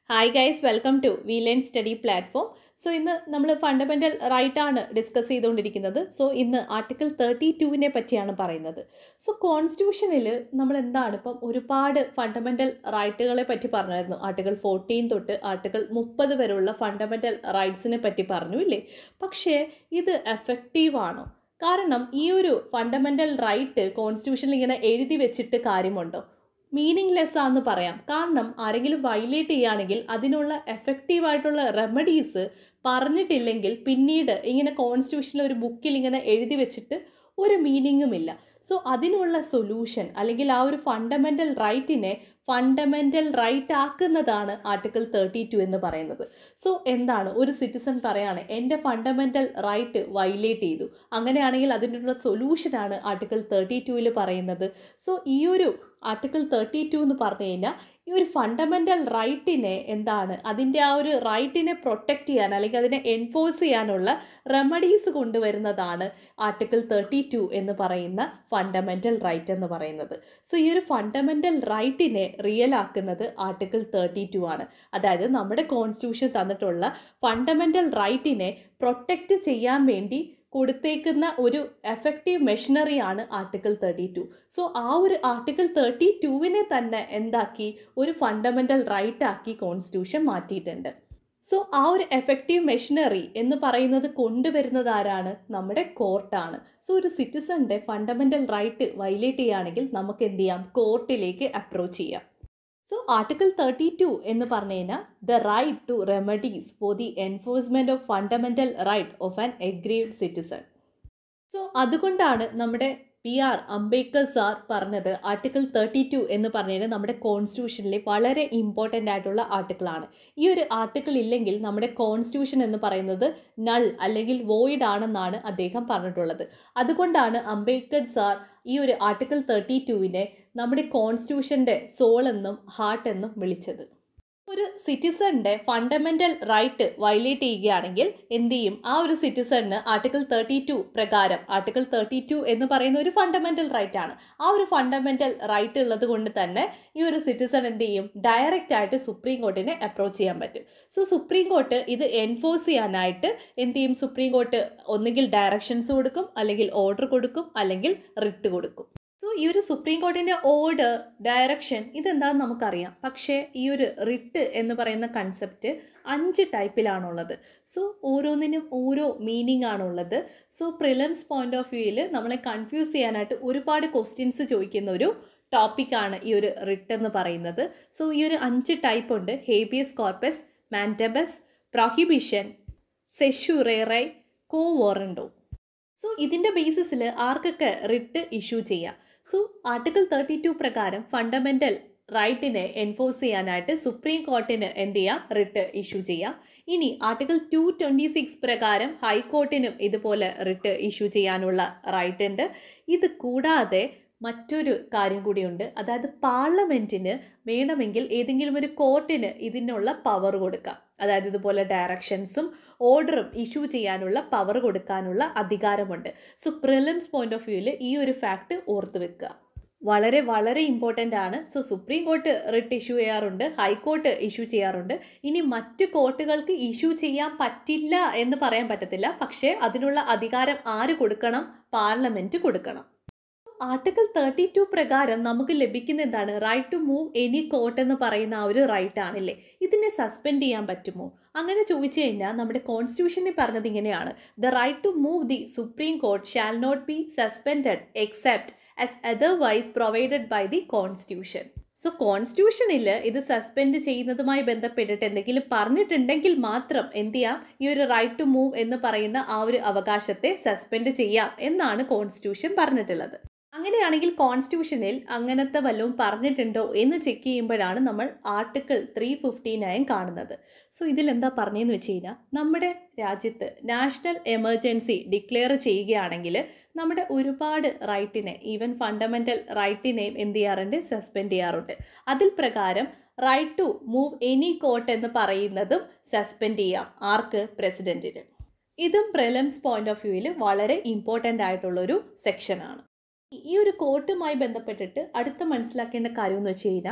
hi guys welcome to we learn study platform so ഇന്ന് നമ്മൾ fundamental right ആണ് discuss ചെയ്തുകൊണ്ടിരിക്കുന്നത് സോ ഇന്ന് ആർട്ടിക്കിൾ തേർട്ടി ടുവിനെ പറ്റിയാണ് പറയുന്നത് സോ കോൺസ്റ്റിറ്റ്യൂഷനിൽ നമ്മൾ എന്താണ് ഇപ്പം ഒരുപാട് ഫണ്ടമെൻ്റൽ റൈറ്റുകളെ പറ്റി പറഞ്ഞായിരുന്നു ആർട്ടിക്കിൾ ഫോർട്ടീൻ തൊട്ട് ആർട്ടിക്കിൾ മുപ്പത് വരെയുള്ള ഫണ്ടമെൻ്റൽ റൈറ്റ്സിനെ പറ്റി പറഞ്ഞു ഇല്ലേ പക്ഷേ ഇത് എഫക്റ്റീവ് ആണോ കാരണം ഈ ഒരു ഫണ്ടമെൻ്റൽ റൈറ്റ് കോൺസ്റ്റിറ്റ്യൂഷനിൽ ഇങ്ങനെ എഴുതി വെച്ചിട്ട് കാര്യമുണ്ടോ മീനിങ്ലെസ് ആണെന്ന് പറയാം കാരണം ആരെങ്കിലും വയലേറ്റ് ചെയ്യുകയാണെങ്കിൽ അതിനുള്ള എഫക്റ്റീവ് ആയിട്ടുള്ള റെമഡീസ് പറഞ്ഞിട്ടില്ലെങ്കിൽ പിന്നീട് ഇങ്ങനെ കോൺസ്റ്റിറ്റ്യൂഷനിൽ ഒരു ബുക്കിൽ ഇങ്ങനെ എഴുതി വെച്ചിട്ട് ഒരു മീനിങ്ങും ഇല്ല സോ അതിനുള്ള സൊല്യൂഷൻ അല്ലെങ്കിൽ ആ ഒരു ഫണ്ടമെൻ്റൽ റൈറ്റിനെ ഫണ്ടമെൻ്റൽ റൈറ്റ് ആക്കുന്നതാണ് ആർട്ടിക്കിൾ തേർട്ടി ടു എന്ന് പറയുന്നത് സോ എന്താണ് ഒരു സിറ്റിസൺ പറയാണ് എൻ്റെ ഫണ്ടമെൻ്റൽ റൈറ്റ് വയലേറ്റ് ചെയ്തു അങ്ങനെയാണെങ്കിൽ അതിനുള്ള സൊല്യൂഷനാണ് ആർട്ടിക്കിൾ തേർട്ടി ടുവിൽ പറയുന്നത് സോ ഈ ഒരു ആർട്ടിക്കിൾ തേർട്ടി ടു എന്ന് പറഞ്ഞു കഴിഞ്ഞാൽ ഈ ഒരു ഫണ്ടമെൻ്റൽ റൈറ്റിനെ എന്താണ് അതിൻ്റെ ആ ഒരു റൈറ്റിനെ പ്രൊട്ടക്റ്റ് ചെയ്യാൻ അല്ലെങ്കിൽ അതിനെ എൻഫോഴ്സ് ചെയ്യാനുള്ള റെമഡീസ് കൊണ്ടുവരുന്നതാണ് ആർട്ടിക്കിൾ തേർട്ടി ടു എന്ന് പറയുന്ന ഫണ്ടമെൻ്റൽ റൈറ്റ് എന്ന് പറയുന്നത് സോ ഈ ഒരു ഫണ്ടമെൻ്റൽ റൈറ്റിനെ റിയൽ ആക്കുന്നത് ആർട്ടിക്കിൾ തേർട്ടി ടു ആണ് അതായത് നമ്മുടെ കോൺസ്റ്റിറ്റ്യൂഷൻ തന്നിട്ടുള്ള ഫണ്ടമെൻ്റൽ റൈറ്റിനെ പ്രൊട്ടക്റ്റ് ചെയ്യാൻ വേണ്ടി കൊടുത്തേക്കുന്ന ഒരു എഫക്റ്റീവ് മെഷീനറിയാണ് ആർട്ടിക്കിൾ തേർട്ടി ടു സോ ആ ഒരു ആർട്ടിക്കിൾ തേർട്ടി ടുവിനെ തന്നെ എന്താക്കി ഒരു ഫണ്ടമെൻ്റൽ റൈറ്റ് ആക്കി കോൺസ്റ്റിറ്റ്യൂഷൻ മാറ്റിയിട്ടുണ്ട് സോ ആ ഒരു എഫക്റ്റീവ് മെഷീനറി എന്ന് പറയുന്നത് കൊണ്ടുവരുന്നത് ആരാണ് നമ്മുടെ കോർട്ടാണ് സോ ഒരു സിറ്റിസന്റെ ഫണ്ടമെൻ്റൽ റൈറ്റ് വയലേറ്റ് ചെയ്യുകയാണെങ്കിൽ നമുക്ക് എന്ത് ചെയ്യാം കോർട്ടിലേക്ക് അപ്രോച്ച് ചെയ്യാം സോ ആർട്ടിക്കിൾ തേർട്ടി ടു എന്ന് പറഞ്ഞു കഴിഞ്ഞാൽ the right to remedies for the enforcement of fundamental right of an agreed citizen so അതുകൊണ്ടാണ് നമ്മുടെ പി ആർ അംബേദ്കർ സാർ പറഞ്ഞത് ആർട്ടിക്കിൾ തേർട്ടി ടു എന്ന് പറഞ്ഞാൽ നമ്മുടെ കോൺസ്റ്റിറ്റ്യൂഷനിലെ വളരെ ഇമ്പോർട്ടൻ്റ് ആയിട്ടുള്ള ആർട്ടിക്കിളാണ് ഈ ഒരു ആർട്ടിക്കിൾ ഇല്ലെങ്കിൽ നമ്മുടെ കോൺസ്റ്റിറ്റ്യൂഷൻ എന്ന് പറയുന്നത് നൾ അല്ലെങ്കിൽ വോയിഡ് ആണെന്നാണ് അദ്ദേഹം പറഞ്ഞിട്ടുള്ളത് അതുകൊണ്ടാണ് അംബേദ്കർ സാർ ഈ ഒരു ആർട്ടിക്കിൾ തേർട്ടി ടുവിനെ നമ്മുടെ കോൺസ്റ്റിറ്റ്യൂഷൻ്റെ സോൾ എന്നും ഹാർട്ട് എന്നും വിളിച്ചത് ഒരു സിറ്റിസണിൻ്റെ ഫണ്ടമെൻ്റൽ റൈറ്റ് വയലേറ്റ് ചെയ്യുകയാണെങ്കിൽ എന്ത് ചെയ്യും ആ ഒരു സിറ്റിസണിന് ആർട്ടിക്കിൾ തേർട്ടി ടു പ്രകാരം ആർട്ടിക്കിൾ തേർട്ടി ടു എന്ന് പറയുന്ന ഒരു ഫണ്ടമെൻ്റൽ റൈറ്റ് ആണ് ആ ഒരു ഫണ്ടമെൻ്റൽ റൈറ്റ് ഉള്ളത് കൊണ്ട് തന്നെ ഈ ഒരു സിറ്റിസൺ എന്ത് ചെയ്യും ഡയറക്റ്റ് ആയിട്ട് സുപ്രീം കോർട്ടിനെ അപ്രോച്ച് ചെയ്യാൻ പറ്റും സോ സുപ്രീം കോർട്ട് ഇത് എൻഫോഴ്സ് ചെയ്യാനായിട്ട് എന്ത് ചെയ്യും സുപ്രീം കോർട്ട് ഒന്നുകിൽ ഡയറക്ഷൻസ് കൊടുക്കും അല്ലെങ്കിൽ ഓർഡർ കൊടുക്കും അല്ലെങ്കിൽ റിട്ട് കൊടുക്കും സോ ഈ ഒരു സുപ്രീം കോർട്ടിൻ്റെ ഓർഡർ ഡയറക്ഷൻ ഇതെന്താണെന്ന് നമുക്കറിയാം പക്ഷേ ഈ ഒരു റിട്ട് എന്ന് പറയുന്ന കൺസെപ്റ്റ് അഞ്ച് ടൈപ്പിലാണുള്ളത് സോ ഓരോന്നിനും ഓരോ മീനിങ് ആണുള്ളത് സോ പ്രിലംസ് പോയിന്റ് ഓഫ് വ്യൂയിൽ നമ്മളെ കൺഫ്യൂസ് ചെയ്യാനായിട്ട് ഒരുപാട് ക്വസ്റ്റ്യൻസ് ചോദിക്കുന്ന ഒരു ടോപ്പിക്കാണ് ഈ ഒരു റിട്ട് എന്ന് പറയുന്നത് സോ ഈ ഒരു അഞ്ച് ടൈപ്പ് ഉണ്ട് habeas corpus mandamus prohibition certiorari quo warranto so ഇതിൻ്റെ ബേസിസിൽ ആർക്കൊക്കെ റിട്ട് ഇഷ്യൂ ചെയ്യാം സോ ആർട്ടിക്കിൾ തേർട്ടി ടു പ്രകാരം ഫണ്ടമെൻ്റൽ റൈറ്റിനെ എൻഫോഴ്സ് ചെയ്യാനായിട്ട് സുപ്രീം കോർട്ടിന് എന്ത് ചെയ്യാം റിട്ട് ഇഷ്യൂ ചെയ്യാം ഇനി ആർട്ടിക്കിൾ ടു ട്വൻറ്റി സിക്സ് പ്രകാരം ഹൈക്കോർട്ടിനും ഇതുപോലെ റിട്ട് ഇഷ്യൂ ചെയ്യാനുള്ള റൈറ്റ് ഉണ്ട് ഇത് കൂടാതെ മറ്റൊരു കാര്യം കൂടിയുണ്ട് അതായത് പാർലമെൻറ്റിന് വേണമെങ്കിൽ ഏതെങ്കിലും ഒരു കോർട്ടിന് ഇതിനുള്ള പവർ കൊടുക്കാം അതായത് ഇതുപോലെ ഡയറക്ഷൻസും ഓർഡറും ഇഷ്യൂ ചെയ്യാനുള്ള പവർ കൊടുക്കാനുള്ള അധികാരമുണ്ട് സോ പ്രിലിംസ് പോയിന്റ് ഓഫ് വ്യൂവിൽ ഈ ഒരു ഫാക്ട് ഓർത്ത് വെക്കുക വളരെ വളരെ ഇമ്പോർട്ടൻ്റ് ആണ് so supreme court writ issue ചെയ്യാറുണ്ട് ഹൈക്കോർട്ട് ഇഷ്യൂ ചെയ്യാറുണ്ട് ഇനി മറ്റ് കോർട്ടുകൾക്ക് ഇഷ്യൂ ചെയ്യാൻ പറ്റില്ല എന്ന് പറയാൻ പറ്റത്തില്ല പക്ഷേ അതിനുള്ള അധികാരം ആര് കൊടുക്കണം പാർലമെൻറ്റ് കൊടുക്കണം ആർട്ടിക്കിൾ തേർട്ടി ടു പ്രകാരം നമുക്ക് ലഭിക്കുന്ന എന്താണ് right to move any court എന്ന് പറയുന്ന ആ ഒരു റൈറ്റ് ആണല്ലേ ഇതിനെ സസ്പെൻഡ് ചെയ്യാൻ പറ്റുമോ അങ്ങനെ ചോദിച്ചു കഴിഞ്ഞാൽ നമ്മുടെ കോൺസ്റ്റിറ്റ്യൂഷനിൽ പറഞ്ഞത് ഇങ്ങനെയാണ് the right to move the supreme court shall not be suspended except as otherwise provided by the constitution so കോൺസ്റ്റിറ്റ്യൂഷനിൽ ഇത് സസ്പെൻഡ് ചെയ്യുന്നതുമായി ബന്ധപ്പെട്ടിട്ട് എന്തെങ്കിലും പറഞ്ഞിട്ടുണ്ടെങ്കിൽ മാത്രം എന്ത് ചെയ്യാം ഈ ഒരു റൈറ്റ് ടു മൂവ് എന്ന് പറയുന്ന ആ ഒരു അവകാശത്തെ സസ്പെൻഡ് ചെയ്യാം എന്നാണ് കോൺസ്റ്റിറ്റ്യൂഷൻ പറഞ്ഞിട്ടുള്ളത് അങ്ങനെയാണെങ്കിൽ കോൺസ്റ്റിറ്റ്യൂഷനിൽ അങ്ങനത്തെ വല്ലതും പറഞ്ഞിട്ടുണ്ടോ എന്ന് ചെക്ക് ചെയ്യുമ്പോഴാണ് നമ്മൾ ആർട്ടിക്കിൾ ത്രീ ഫിഫ്റ്റി നയൻ കാണുന്നത് സോ ഇതിലെന്താ പറഞ്ഞതെന്ന് വെച്ച് കഴിഞ്ഞാൽ നമ്മുടെ രാജ്യത്ത് നാഷണൽ എമർജൻസി ഡിക്ലെയർ ചെയ്യുകയാണെങ്കിൽ നമ്മുടെ ഒരുപാട് റൈറ്റിനെ ഈവൻ ഫണ്ടമെൻ്റൽ റൈറ്റിനെയും എന്ത് ചെയ്യാറുണ്ട് സസ്പെൻഡ് ചെയ്യാറുണ്ട് അതിൽ പ്രകാരം right to move any court എന്ന് പറയുന്നതും സസ്പെൻഡ് ചെയ്യാം ആർക്ക് പ്രസിഡൻറ്റിന് ഇതും പ്രിലംസ് പോയിന്റ് ഓഫ് വ്യൂവിൽ വളരെ ഇമ്പോർട്ടൻ്റ് ആയിട്ടുള്ളൊരു സെക്ഷനാണ് ഈ ഒരു കോർട്ടുമായി ബന്ധപ്പെട്ടിട്ട് അടുത്ത മനസ്സിലാക്കേണ്ട കാര്യം എന്ന് വെച്ച് കഴിഞ്ഞാൽ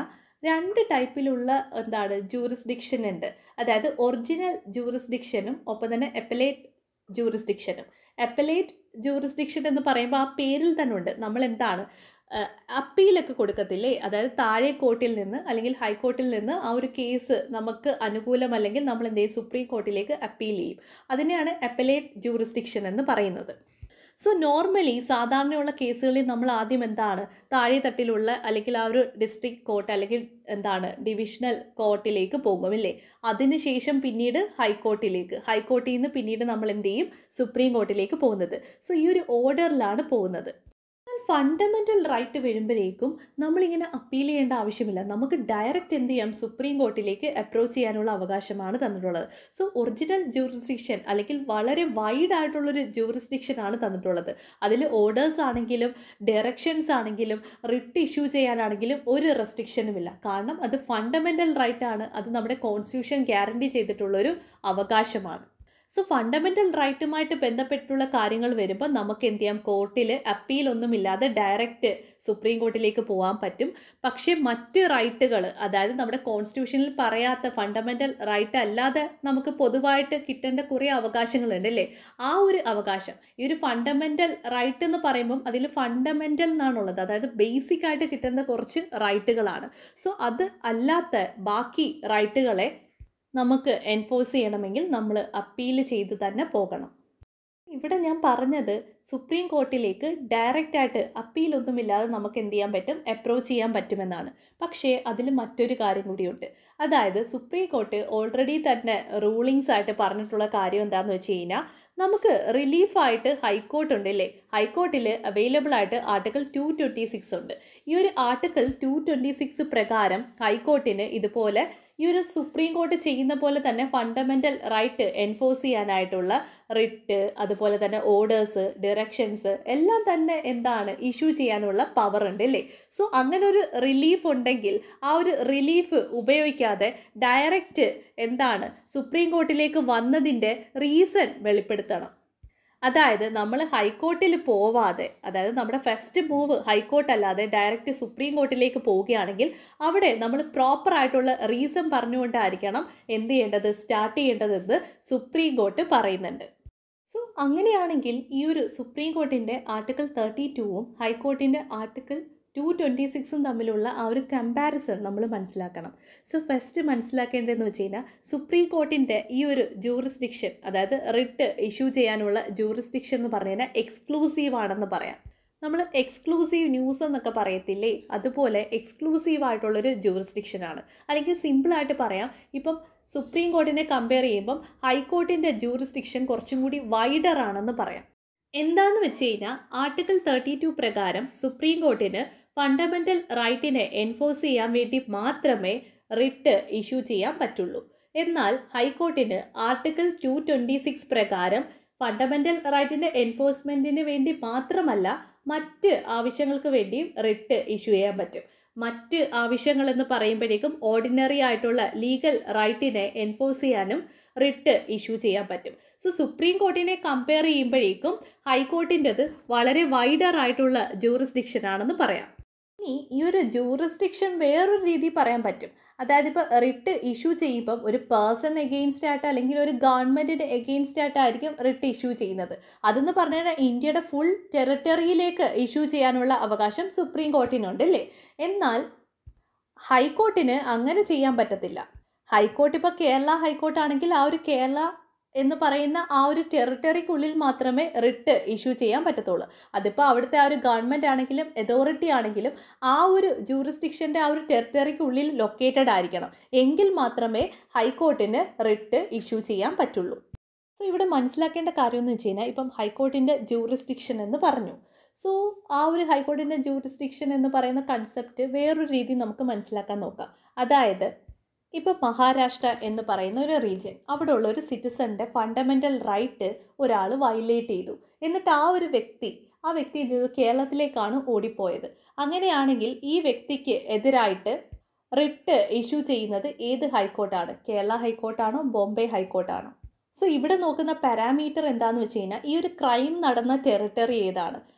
രണ്ട് ടൈപ്പിലുള്ള എന്താണ് ജൂറിസ്ഡിക്ഷൻ ഉണ്ട് അതായത് ഒറിജിനൽ ജൂറിസ്ഡിക്ഷനും ഒപ്പം തന്നെ എപ്പലേറ്റ് ജൂറിസ്ഡിക്ഷനും എപ്പലേറ്റ് ജൂറിസ്ഡിക്ഷൻ എന്ന് പറയുമ്പോൾ ആ പേരിൽ തന്നെ ഉണ്ട് നമ്മൾ എന്താണ് അപ്പീലൊക്കെ കൊടുക്കത്തില്ലേ അതായത് താഴെ കോർട്ടിൽ നിന്ന് അല്ലെങ്കിൽ ഹൈക്കോർട്ടിൽ നിന്ന് ആ ഒരു കേസ് നമുക്ക് അനുകൂലമല്ലെങ്കിൽ നമ്മൾ എന്ത് ചെയ്യും സുപ്രീം കോർട്ടിലേക്ക് അപ്പീൽ ചെയ്യും അതിനെയാണ് അപ്പലേറ്റ് ജൂറിസ്ഡിക്ഷൻ എന്ന് പറയുന്നത് സോ നോർമലി സാധാരണയുള്ള കേസുകളിൽ നമ്മൾ ആദ്യം എന്താണ് താഴെ തട്ടിലുള്ള അല്ലെങ്കിൽ ആ ഒരു ഡിസ്ട്രിക്ട് കോർട്ട് അല്ലെങ്കിൽ എന്താണ് ഡിവിഷണൽ കോർട്ടിലേക്ക് പോകും അല്ലേ അതിനുശേഷം പിന്നീട് ഹൈക്കോർട്ടിലേക്ക് ഹൈക്കോർട്ടിൽ നിന്ന് പിന്നീട് നമ്മൾ എന്ത് ചെയ്യും സുപ്രീം കോർട്ടിലേക്ക് പോകുന്നത് സോ ഈ ഒരു ഓർഡറിലാണ് പോകുന്നത് ഫണ്ടമെൻ്റൽ റൈറ്റ് വരുമ്പോഴേക്കും നമ്മളിങ്ങനെ അപ്പീൽ ചെയ്യേണ്ട ആവശ്യമില്ല നമുക്ക് ഡയറക്റ്റ് എന്ത് ചെയ്യാം സുപ്രീം കോർട്ടിലേക്ക് അപ്രോച്ച് ചെയ്യാനുള്ള അവകാശമാണ് തന്നിട്ടുള്ളത് സോ ഒറിജിനൽ ജൂറിസ്ഡിക്ഷൻ അല്ലെങ്കിൽ വളരെ വൈഡ് ആയിട്ടുള്ളൊരു ജൂറിസ്ഡിക്ഷൻ ആണ് തന്നിട്ടുള്ളത് അതിൽ ഓർഡേഴ്സ് ആണെങ്കിലും ഡയറക്ഷൻസ് ആണെങ്കിലും റിട്ട് ഇഷ്യൂ ചെയ്യാനാണെങ്കിലും ഒരു റെസ്ട്രിക്ഷനുമില്ല കാരണം അത് ഫണ്ടമെൻ്റൽ റൈറ്റ് ആണ് അത് നമ്മുടെ കോൺസ്റ്റിറ്റ്യൂഷൻ ഗ്യാരണ്ടി ചെയ്തിട്ടുള്ളൊരു അവകാശമാണ് സോ ഫണ്ടമെൻ്റൽ റൈറ്റുമായിട്ട് ബന്ധപ്പെട്ടുള്ള കാര്യങ്ങൾ വരുമ്പോൾ നമുക്ക് എന്ത് ചെയ്യാം കോർട്ടിൽ അപ്പീലൊന്നുമില്ലാതെ ഡയറക്റ്റ് സുപ്രീം കോർട്ടിലേക്ക് പോകാൻ പറ്റും പക്ഷേ മറ്റ് റൈറ്റുകൾ അതായത് നമ്മുടെ കോൺസ്റ്റിറ്റ്യൂഷനിൽ പറയാത്ത ഫണ്ടമെൻ്റൽ റൈറ്റ് അല്ലാതെ നമുക്ക് പൊതുവായിട്ട് കിട്ടേണ്ട കുറേ അവകാശങ്ങളുണ്ട് അല്ലേ ആ ഒരു അവകാശം ഈ ഒരു ഫണ്ടമെൻ്റൽ റൈറ്റ് എന്ന് പറയുമ്പം അതിൽ ഫണ്ടമെൻ്റൽ എന്നാണുള്ളത് അതായത് ബേസിക് ആയിട്ട് കിട്ടേണ്ട കുറച്ച് റൈറ്റുകളാണ് സോ അത് അല്ലാത്ത ബാക്കി റൈറ്റുകളെ നമുക്ക് എൻഫോഴ്സ് ചെയ്യണമെങ്കിൽ നമ്മൾ അപ്പീൽ ചെയ്ത് തന്നെ പോകണം ഇവിടെ ഞാൻ പറഞ്ഞത് സുപ്രീം കോർട്ടിലേക്ക് ഡയറക്റ്റ് ആയിട്ട് അപ്പീലൊന്നുമില്ലാതെ നമുക്ക് എന്ത് ചെയ്യാൻ പറ്റും അപ്രോച്ച് ചെയ്യാൻ പറ്റുമെന്നാണ് പക്ഷേ അതിൽ മറ്റൊരു കാര്യം കൂടിയുണ്ട് അതായത് സുപ്രീം കോർട്ട് ഓൾറെഡി തന്നെ റൂളിങ്സ് ആയിട്ട് പറഞ്ഞിട്ടുള്ള കാര്യം എന്താണെന്ന് വെച്ച് കഴിഞ്ഞാൽ നമുക്ക് റിലീഫായിട്ട് ഹൈക്കോർട്ട് ഉണ്ട് അല്ലേ ഹൈക്കോർട്ടിൽ അവൈലബിൾ ആയിട്ട് ആർട്ടിക്കിൾ ടു ട്വൻറ്റി സിക്സ് ഉണ്ട് ഈ ഒരു ആർട്ടിക്കിൾ ടു ട്വൻറ്റി സിക്സ് പ്രകാരം ഹൈക്കോർട്ടിന് ഇതുപോലെ ഈ ഒരു സുപ്രീം കോർട്ട് ചെയ്യുന്ന പോലെ തന്നെ ഫണ്ടമെൻ്റൽ റൈറ്റ് എൻഫോഴ്സ് ചെയ്യാനായിട്ടുള്ള റിട്ട് അതുപോലെ തന്നെ ഓർഡേഴ്സ് ഡയറക്ഷൻസ് എല്ലാം തന്നെ എന്താണ് ഇഷ്യൂ ചെയ്യാനുള്ള പവർ ഉണ്ട് അല്ലേ സോ അങ്ങനെ ഒരു റിലീഫ് ഉണ്ടെങ്കിൽ ആ ഒരു റിലീഫ് ഉപയോഗിക്കാതെ ഡയറക്റ്റ് എന്താണ് സുപ്രീം കോർട്ടിലേക്ക് വന്നതിൻ്റെ റീസൺ വെളിപ്പെടുത്തണം അതായത് നമ്മൾ ഹൈക്കോർട്ടിൽ പോവാതെ അതായത് നമ്മുടെ ഫസ്റ്റ് മൂവ് ഹൈക്കോർട്ട് അല്ലാതെ ഡയറക്റ്റ് സുപ്രീം കോർട്ടിലേക്ക് പോവുകയാണെങ്കിൽ അവിടെ നമ്മൾ പ്രോപ്പർ ആയിട്ടുള്ള റീസൺ പറഞ്ഞുകൊണ്ടായിരിക്കണം എന്ത് ചെയ്യേണ്ടത് സ്റ്റാർട്ട് ചെയ്യേണ്ടതെന്ന് സുപ്രീം കോർട്ട് പറയുന്നുണ്ട് സോ അങ്ങനെയാണെങ്കിൽ ഈ ഒരു സുപ്രീം കോർട്ടിൻ്റെ ആർട്ടിക്കിൾ തേർട്ടി ടൂവും ഹൈക്കോർട്ടിൻ്റെ ആർട്ടിക്കിൾ ടു ട്വൻറ്റി സിക്സും തമ്മിലുള്ള ആ ഒരു കമ്പാരിസൺ നമ്മൾ മനസ്സിലാക്കണം സോ ഫസ്റ്റ് മനസ്സിലാക്കേണ്ടതെന്ന് വെച്ച് കഴിഞ്ഞാൽ സുപ്രീം കോർട്ടിൻ്റെ ഈ ഒരു ജൂറിസ്ഡിക്ഷൻ അതായത് റിട്ട് ഇഷ്യൂ ചെയ്യാനുള്ള ജൂറിസ്ഡിക്ഷൻ എന്ന് പറഞ്ഞു കഴിഞ്ഞാൽ എക്സ്ക്ലൂസീവ് ആണെന്ന് പറയാം നമ്മൾ എക്സ്ക്ലൂസീവ് ന്യൂസ് എന്നൊക്കെ പറയത്തില്ലേ അതുപോലെ എക്സ്ക്ലൂസീവ് ആയിട്ടുള്ളൊരു ജൂറിസ്ഡിക്ഷനാണ് അല്ലെങ്കിൽ സിമ്പിളായിട്ട് പറയാം ഇപ്പം സുപ്രീം കോർട്ടിനെ കമ്പയർ ചെയ്യുമ്പം ഹൈക്കോർട്ടിൻ്റെ ജൂറിസ്ഡിക്ഷൻ കുറച്ചും കൂടി വൈഡർ ആണെന്ന് പറയാം എന്താന്ന് വെച്ച് കഴിഞ്ഞാൽ ആർട്ടിക്കിൾ തേർട്ടി ടു പ്രകാരം സുപ്രീം കോർട്ടിന് ഫണ്ടമെൻ്റൽ റൈറ്റിനെ എൻഫോഴ്സ് ചെയ്യാൻ വേണ്ടി മാത്രമേ റിട്ട് ഇഷ്യൂ ചെയ്യാൻ പറ്റുള്ളൂ എന്നാൽ ഹൈക്കോർട്ടിന് ആർട്ടിക്കിൾ ടു ട്വൻറ്റി സിക്സ് പ്രകാരം ഫണ്ടമെൻ്റൽ റൈറ്റിൻ്റെ എൻഫോഴ്സ്മെൻറ്റിന് വേണ്ടി മാത്രമല്ല മറ്റ് ആവശ്യങ്ങൾക്ക് വേണ്ടിയും റിട്ട് ഇഷ്യൂ ചെയ്യാൻ പറ്റും മറ്റ് ആവശ്യങ്ങൾ എന്ന് പറയുമ്പോഴേക്കും ഓർഡിനറി ആയിട്ടുള്ള ലീഗൽ റൈറ്റിനെ എൻഫോഴ്സ് ചെയ്യാനും റിട്ട് ഇഷ്യൂ ചെയ്യാൻ പറ്റും സോ സുപ്രീം കോർട്ടിനെ കമ്പയർ ചെയ്യുമ്പോഴേക്കും ഹൈക്കോർട്ടിൻ്റെത് വളരെ വൈഡർ ആയിട്ടുള്ള ജൂറിസ്ഡിക്ഷൻ ആണെന്ന് പറയാം ഇനി ഈ ഒരു ജൂറിസ്ഡിക്ഷൻ വേറൊരു രീതി പറയാൻ പറ്റും അതായത് ഇപ്പോൾ റിട്ട് ഇഷ്യൂ ചെയ്യുമ്പം ഒരു പേഴ്സൺ എഗെയിൻസ്റ്റ് ആയിട്ട് അല്ലെങ്കിൽ ഒരു ഗവൺമെൻറ്റിൻ്റെ എഗെയിൻസ്റ്റ് ആയിട്ടായിരിക്കും റിട്ട് ഇഷ്യൂ ചെയ്യുന്നത് അതെന്ന് പറഞ്ഞു കഴിഞ്ഞാൽ ഇന്ത്യയുടെ ഫുൾ ടെറിട്ടറിയിലേക്ക് ഇഷ്യൂ ചെയ്യാനുള്ള അവകാശം സുപ്രീം കോർട്ടിനുണ്ട് അല്ലേ എന്നാൽ ഹൈക്കോർട്ടിന് അങ്ങനെ ചെയ്യാൻ പറ്റത്തില്ല ഹൈക്കോർട്ട് ഇപ്പോൾ കേരള ഹൈക്കോർട്ട് ആണെങ്കിൽ ആ ഒരു കേരള എന്ന് പറയുന്ന ആ ഒരു ടെറിട്ടറിക്കുള്ളിൽ മാത്രമേ റിട്ട് ഇഷ്യൂ ചെയ്യാൻ പറ്റത്തുള്ളൂ അതിപ്പോൾ അവിടുത്തെ ആ ഒരു ഗവൺമെൻറ് ആണെങ്കിലും അതോറിറ്റി ആണെങ്കിലും ആ ഒരു ജൂറിസ്ഡിക്ഷൻ്റെ ആ ഒരു ടെറിട്ടറിക്കുള്ളിൽ ലൊക്കേറ്റഡ് ആയിരിക്കണം എങ്കിൽ മാത്രമേ ഹൈക്കോർട്ടിന് റിട്ട് ഇഷ്യൂ ചെയ്യാൻ പറ്റുള്ളൂ സോ ഇവിടെ മനസ്സിലാക്കേണ്ട കാര്യം എന്ന് വെച്ച് കഴിഞ്ഞാൽ ഇപ്പം ഹൈക്കോർട്ടിൻ്റെ ജൂറിസ്ഡിക്ഷൻ എന്ന് പറഞ്ഞു സോ ആ ഒരു ഹൈക്കോർട്ടിൻ്റെ ജൂറിസ്ഡിക്ഷൻ എന്ന് പറയുന്ന കൺസെപ്റ്റ് വേറൊരു രീതി നമുക്ക് മനസ്സിലാക്കാൻ നോക്കാം അതായത് ഇപ്പോൾ മഹാരാഷ്ട്ര എന്ന് പറയുന്ന ഒരു റീജിയൻ അവിടെ ഉള്ള ഒരു സിറ്റിസൻ്റെ ഫണ്ടമെൻ്റൽ റൈറ്റ് ഒരാൾ വയലേറ്റ് ചെയ്തു എന്നിട്ട് ആ ഒരു വ്യക്തി ആ വ്യക്തി ഇത് കേരളത്തിലേക്കാണ് ഓടിപ്പോയത് അങ്ങനെയാണെങ്കിൽ ഈ വ്യക്തിക്ക് എതിരായിട്ട് റിട്ട് ഇഷ്യൂ ചെയ്യുന്നത് ഏത് ഹൈക്കോർട്ടാണ് കേരള ഹൈക്കോർട്ടാണോ ബോംബെ ഹൈക്കോർട്ടാണോ സോ ഇവിടെ നോക്കുന്ന പാരാമീറ്റർ എന്താണെന്ന് വെച്ച് കഴിഞ്ഞാൽ ഈ ഒരു ക്രൈം നടന്ന ടെറിട്ടറി ഏതാണ്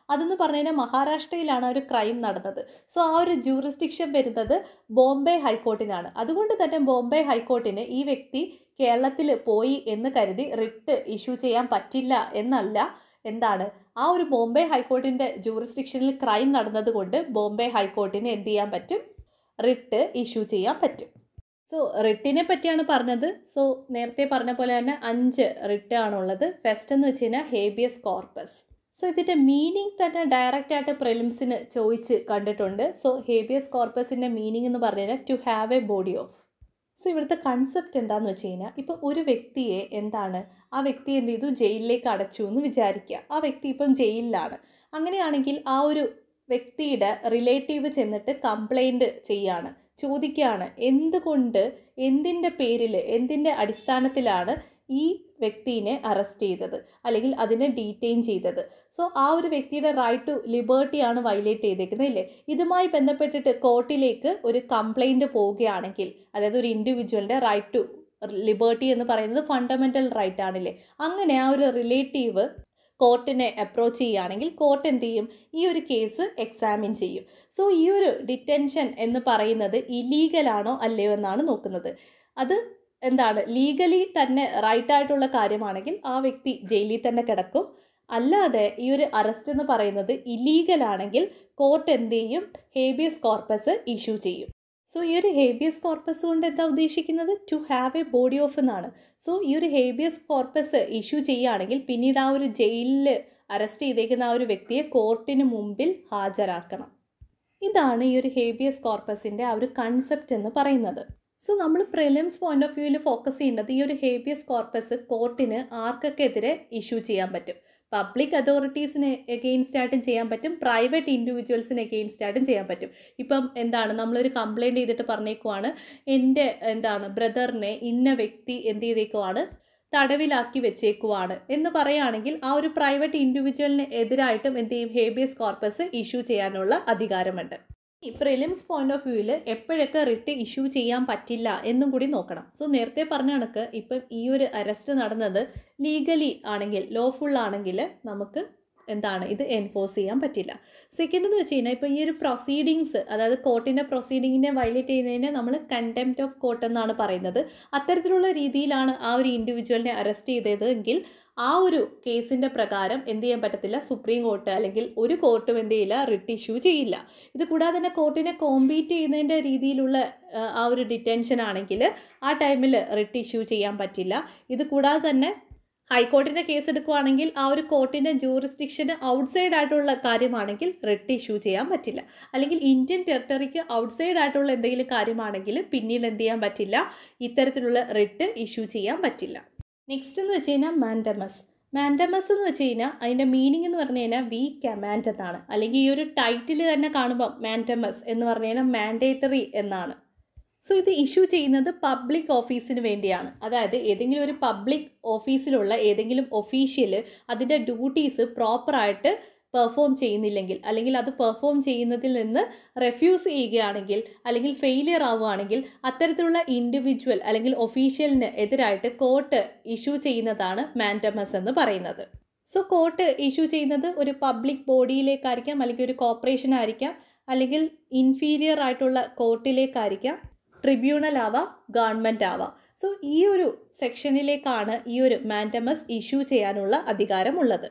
അതെന്ന് പറഞ്ഞു കഴിഞ്ഞാൽ മഹാരാഷ്ട്രയിലാണ് ആ ഒരു ക്രൈം നടന്നത് സോ ആ ഒരു ജൂറിസ്ഡിക്ഷൻ വരുന്നത് ബോംബെ ഹൈക്കോർട്ടിനാണ് അതുകൊണ്ട് തന്നെ ബോംബെ ഹൈക്കോർട്ടിന് ഈ വ്യക്തി കേരളത്തിൽ പോയി എന്ന് കരുതി റിട്ട് ഇഷ്യൂ ചെയ്യാൻ പറ്റില്ല എന്നല്ല എന്താണ് ആ ഒരു ബോംബെ ഹൈക്കോർട്ടിൻ്റെ ജൂറിസ്ഡിക്ഷനിൽ ക്രൈം നടന്നതുകൊണ്ട് ബോംബെ ഹൈക്കോർട്ടിന് എന്ത് ചെയ്യാൻ പറ്റും റിട്ട് ഇഷ്യൂ ചെയ്യാൻ പറ്റും സോ റിട്ടിനെ പറ്റിയാണ് പറഞ്ഞത് സോ നേരത്തെ പറഞ്ഞ പോലെ തന്നെ അഞ്ച് റിട്ട് ആണുള്ളത് ഫസ്റ്റ് എന്ന് വെച്ച് കഴിഞ്ഞാൽ ഹേബിയസ് കോർപ്പസ് സോ ഇതിൻ്റെ മീനിങ് തന്നെ ഡയറക്റ്റ് ആയിട്ട് പ്രിലിംസിന് ചോദിച്ച് കണ്ടിട്ടുണ്ട് സോ ഹേബിയസ് കോർപ്പസിൻ്റെ മീനിങ് എന്ന് പറഞ്ഞു കഴിഞ്ഞാൽ to have a body of so ഇവിടുത്തെ കൺസെപ്റ്റ് എന്താണെന്ന് വെച്ച് കഴിഞ്ഞാൽ ഇപ്പോൾ ഒരു വ്യക്തിയെ എന്താണ് ആ വ്യക്തി എന്ത് ചെയ്തു ജയിലിലേക്ക് അടച്ചു എന്ന് വിചാരിക്കുക ആ വ്യക്തി ഇപ്പം ജയിലിലാണ് അങ്ങനെയാണെങ്കിൽ ആ ഒരു വ്യക്തിയുടെ റിലേറ്റീവ് ചെന്നിട്ട് കംപ്ലൈൻറ്റ് ചെയ്യാണ് ചോദിക്കുകയാണ് എന്തുകൊണ്ട് എന്തിൻ്റെ പേരിൽ എന്തിൻ്റെ അടിസ്ഥാനത്തിലാണ് ഈ വ്യക്തിനെ അറസ്റ്റ് ചെയ്തത് അല്ലെങ്കിൽ അതിനെ ഡീറ്റെയിൻ ചെയ്തത് സോ ആ ഒരു വ്യക്തിയുടെ റൈറ്റ് ടു ലിബേർട്ടിയാണ് വയലേറ്റ് ചെയ്തേക്കുന്നത് ഇല്ലേ ഇതുമായി ബന്ധപ്പെട്ടിട്ട് കോർട്ടിലേക്ക് ഒരു കംപ്ലൈൻറ്റ് പോവുകയാണെങ്കിൽ അതായത് ഒരു ഇൻഡിവിജ്വലിൻ്റെ റൈറ്റ് ടു ലിബേർട്ടി എന്ന് പറയുന്നത് ഫണ്ടമെൻ്റൽ റൈറ്റ് ആണില്ലേ അങ്ങനെ ആ ഒരു റിലേറ്റീവ് കോർട്ടിനെ അപ്രോച്ച് ചെയ്യുകയാണെങ്കിൽ കോർട്ട് എന്ത് ചെയ്യും ഈ ഒരു കേസ് എക്സാമിൻ ചെയ്യും സോ ഈ ഒരു ഡിറ്റൻഷൻ എന്ന് പറയുന്നത് ഇലീഗലാണോ അല്ലയോ എന്നാണ് നോക്കുന്നത് അത് എന്താണ് ലീഗലി തന്നെ റൈറ്റ് ആയിട്ടുള്ള കാര്യമാണെങ്കിൽ ആ വ്യക്തി ജയിലിൽ തന്നെ കിടക്കും അല്ലാതെ ഈ ഒരു അറസ്റ്റ് എന്ന് പറയുന്നത് ഇലീഗൽ ആണെങ്കിൽ കോർട്ട് എന്ത് ചെയ്യും ഹേബിയസ് കോർപ്പസ് ഇഷ്യൂ ചെയ്യും സോ ഈ ഒരു ഹേബിയസ് കോർപ്പസ് കൊണ്ട് എന്താ ഉദ്ദേശിക്കുന്നത് to have a body of എന്നാണ് സോ ഈ ഒരു ഹേബിയസ് കോർപ്പസ് ഇഷ്യൂ ചെയ്യുകയാണെങ്കിൽ പിന്നീട് ആ ഒരു ജയിലിൽ അറസ്റ്റ് ചെയ്തേക്കുന്ന ആ ഒരു വ്യക്തിയെ കോർട്ടിന് മുമ്പിൽ ഹാജരാക്കണം ഇതാണ് ഈ ഒരു ഹേബിയസ് കോർപ്പസിൻ്റെ ആ ഒരു കൺസെപ്റ്റ് എന്ന് പറയുന്നത് സോ നമ്മൾ പ്രിലിംസ് പോയിന്റ് ഓഫ് വ്യൂവിൽ ഫോക്കസ് ചെയ്യേണ്ടത് ഈ ഒരു ഹേബിയസ് കോർപ്പസ് കോർട്ടിന് ആർക്കൊക്കെ എതിരെ ഇഷ്യൂ ചെയ്യാൻ പറ്റും പബ്ലിക് അതോറിറ്റീസിന് എഗെയിൻസ്റ്റ് ആയിട്ടും ചെയ്യാൻ പറ്റും പ്രൈവറ്റ് ഇൻഡിവിജ്വൽസിന് എഗെയിൻസ്റ്റ് ആയിട്ടും ചെയ്യാൻ പറ്റും ഇപ്പം എന്താണ് നമ്മളൊരു കംപ്ലയിൻറ്റ് ചെയ്തിട്ട് പറഞ്ഞേക്കുവാണ് എൻ്റെ എന്താണ് ബ്രദറിനെ ഇന്ന വ്യക്തി എന്ത് ചെയ്തേക്കുവാണ് തടവിലാക്കി വെച്ചേക്കുവാണ് എന്ന് പറയുകയാണെങ്കിൽ ആ ഒരു പ്രൈവറ്റ് ഇൻഡിവിജ്വലിന് എതിരായിട്ടും എന്ത് ചെയ്യും ഹേബിയസ് കോർപ്പസ് ഇഷ്യൂ ചെയ്യാനുള്ള അധികാരമുണ്ട് ഈ പ്രിലിംസ് പോയിന്റ് ഓഫ് വ്യൂവിൽ എപ്പോഴൊക്കെ റിട്ട് ഇഷ്യൂ ചെയ്യാൻ പറ്റില്ല എന്നും കൂടി നോക്കണം സോ നേരത്തെ പറഞ്ഞ കണക്ക് ഇപ്പം ഈ ഒരു അറസ്റ്റ് നടന്നത് ലീഗലി ആണെങ്കിൽ ലോഫുൾ ആണെങ്കിൽ നമുക്ക് എന്താണ് ഇത് എൻഫോഴ്സ് ചെയ്യാൻ പറ്റില്ല സെക്കൻഡ് എന്ന് വെച്ച് കഴിഞ്ഞാൽ ഇപ്പോൾ ഈ ഒരു പ്രൊസീഡിങ്സ് അതായത് കോർട്ടിൻ്റെ പ്രൊസീഡിങ്ങിനെ വയലേറ്റ് ചെയ്യുന്നതിനെ നമ്മൾ കണ്ടംപ്റ്റ് ഓഫ് കോർട്ട് എന്നാണ് പറയുന്നത് അത്തരത്തിലുള്ള രീതിയിലാണ് ആ ഒരു ഇൻഡിവിജ്വലിനെ അറസ്റ്റ് ചെയ്തത് എങ്കിൽ ആ ഒരു കേസിൻ്റെ പ്രകാരം എന്ത് ചെയ്യാൻ പറ്റത്തില്ല സുപ്രീം കോർട്ട് അല്ലെങ്കിൽ ഒരു കോർട്ടും എന്ത് ചെയ്യില്ല റിട്ട് ഇഷ്യൂ ചെയ്യില്ല ഇത് കൂടാതെ തന്നെ കോർട്ടിനെ കോമ്പീറ്റ് ചെയ്യുന്നതിൻ്റെ രീതിയിലുള്ള ആ ഒരു ഡിറ്റൻഷൻ ആണെങ്കിൽ ആ ടൈമിൽ റിട്ട് ഇഷ്യൂ ചെയ്യാൻ പറ്റില്ല ഇത് കൂടാതെ തന്നെ ഹൈക്കോർട്ടിൻ്റെ കേസ് എടുക്കുവാണെങ്കിൽ ആ ഒരു കോർട്ടിൻ്റെ ജൂറിസ്ഡിക്ഷന് ഔട്ട്സൈഡ് ആയിട്ടുള്ള കാര്യമാണെങ്കിൽ റിട്ട് ഇഷ്യൂ ചെയ്യാൻ പറ്റില്ല അല്ലെങ്കിൽ ഇന്ത്യൻ ടെറിട്ടറിക്ക് ഔട്ട്സൈഡ് ആയിട്ടുള്ള എന്തെങ്കിലും കാര്യമാണെങ്കിൽ പിന്നീട് എന്ത് ചെയ്യാൻ പറ്റില്ല ഇത്തരത്തിലുള്ള റിട്ട് ഇഷ്യൂ ചെയ്യാൻ പറ്റില്ല നെക്സ്റ്റ് എന്ന് വെച്ച് കഴിഞ്ഞാൽ മാൻഡമസ് മാൻഡമസ് എന്ന് വെച്ച് കഴിഞ്ഞാൽ അതിൻ്റെ മീനിങ് എന്ന് പറഞ്ഞു കഴിഞ്ഞാൽ വി കമാൻഡ് എന്നാണ് അല്ലെങ്കിൽ ഈ ഒരു ടൈറ്റിൽ തന്നെ കാണുമ്പോൾ മാൻഡമസ് എന്ന് പറഞ്ഞു കഴിഞ്ഞാൽ മാൻഡേറ്ററി എന്നാണ് സോ ഇത് ഇഷ്യൂ ചെയ്യുന്നത് പബ്ലിക് ഓഫീസിന് വേണ്ടിയാണ് അതായത് ഏതെങ്കിലും ഒരു പബ്ലിക് ഓഫീസിലുള്ള ഏതെങ്കിലും ഒഫീഷ്യൽ അതിൻ്റെ ഡ്യൂട്ടീസ് പ്രോപ്പറായിട്ട് പെർഫോം ചെയ്യുന്നില്ലെങ്കിൽ അല്ലെങ്കിൽ അത് പെർഫോം ചെയ്യുന്നതിൽ നിന്ന് റെഫ്യൂസ് ചെയ്യുകയാണെങ്കിൽ അല്ലെങ്കിൽ ഫെയിലിയർ ആവുകയാണെങ്കിൽ അത്തരത്തിലുള്ള ഇൻഡിവിജ്വൽ അല്ലെങ്കിൽ ഒഫീഷ്യലിന് എതിരായിട്ട് കോർട്ട് ഇഷ്യൂ ചെയ്യുന്നതാണ് മാൻഡമസ് എന്ന് പറയുന്നത് സോ കോർട്ട് ഇഷ്യൂ ചെയ്യുന്നത് ഒരു പബ്ലിക് ബോഡിയിലേക്കായിരിക്കാം അല്ലെങ്കിൽ ഒരു കോർപ്പറേഷൻ ആയിരിക്കാം അല്ലെങ്കിൽ ഇൻഫീരിയർ ആയിട്ടുള്ള കോർട്ടിലേക്കായിരിക്കാം ട്രിബ്യൂണൽ ആവാം ഗവൺമെൻറ് ആവാം സോ ഈ ഒരു സെക്ഷനിലേക്കാണ് ഈ ഒരു മാൻഡമസ് ഇഷ്യൂ ചെയ്യാനുള്ള അധികാരമുള്ളത്